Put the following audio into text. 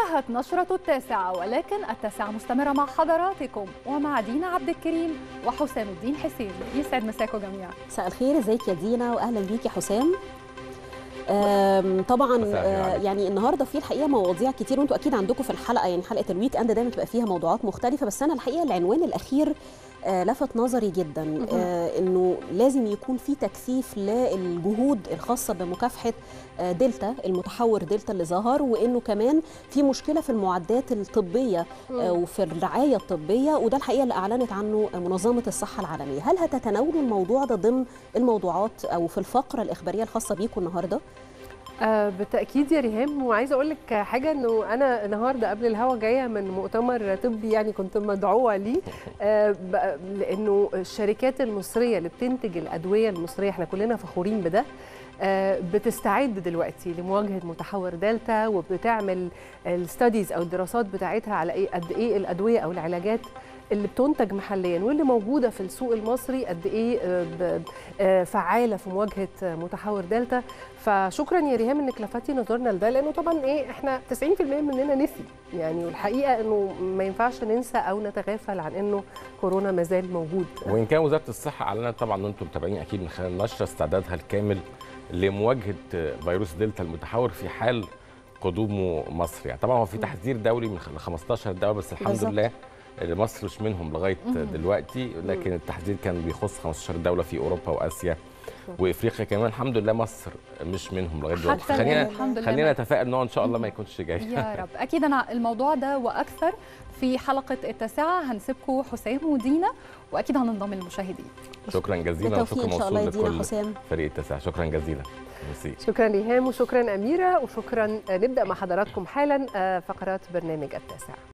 انتهت نشرة التاسعة ولكن التاسعة مستمرة مع حضراتكم ومع دينا عبد الكريم وحسام الدين حسين يسعد مساكم جميعا مساء الخير ازيك يا دينا واهلا بيك يا حسام آم، طبعا مساء الخير آه، عليك. يعني النهارده في الحقيقه مواضيع كتير وانتوا اكيد عندكم في الحلقه يعني حلقه الويك اند دايما بتبقى فيها موضوعات مختلفه بس انا الحقيقه العنوان الاخير آه، لفت نظري جدا آه، انه لازم يكون في تكثيف للجهود الخاصه بمكافحه آه، دلتا المتحور دلتا اللي ظهر وانه كمان في مشكله في المعدات الطبيه آه، وفي الرعايه الطبيه وده الحقيقه اللي اعلنت عنه منظمه الصحه العالميه هل هتتناولوا الموضوع ده ضمن الموضوعات او في الفقره الاخباريه الخاصه بيكم النهارده آه بالتاكيد يا ريهام وعايزه اقول لك حاجه انه انا النهارده قبل الهوا جايه من مؤتمر طبي يعني كنت مدعوه ليه آه ب- لانه الشركات المصريه اللي بتنتج الادويه المصريه احنا كلنا فخورين بده آه، بتستعد دلوقتي لمواجهه متحور دلتا وبتعمل الستاديز او الدراسات بتاعتها على ايه قد ايه الادويه او العلاجات اللي بتنتج محليا واللي موجوده في السوق المصري قد ايه آه، ب- آه، فعاله في مواجهه متحور دلتا فشكرا يا ريهام انك لفتي نظرنا لده لانه طبعا ايه احنا 90% مننا نسي يعني والحقيقه انه ما ينفعش ننسى او نتغافل عن انه كورونا ما زال موجود وان كان وزاره الصحه اعلنت طبعا ان انتم متابعين اكيد من خلال النشره استعدادها الكامل لمواجهه فيروس دلتا المتحور في حال قدومه مصر يعني طبعا هو في تحذير دولي من 15 دوله بس الحمد بالظبط. لله مصر مش منهم لغايه دلوقتي لكن التحذير كان بيخص 15 دوله في اوروبا واسيا وافريقيا كمان الحمد لله مصر مش منهم لغايه دلوقتي حتى خلينا الحمد لله خلينا نتفائل ان هو ان شاء الله ما يكونش جاي يا رب اكيد انا الموضوع ده واكثر في حلقة التاسعة هنسيبكم حسام ودينا واكيد هننضم للمشاهدين شكرا جزيلا بالتوفيق وشكرا ان شاء الله موصول يا دينا لكل حسام فريق التاسع شكرا جزيلا ميرسي شكرا ريهام وشكرا اميره وشكرا آه، نبدا مع حضراتكم حالا آه، فقرات برنامج التاسع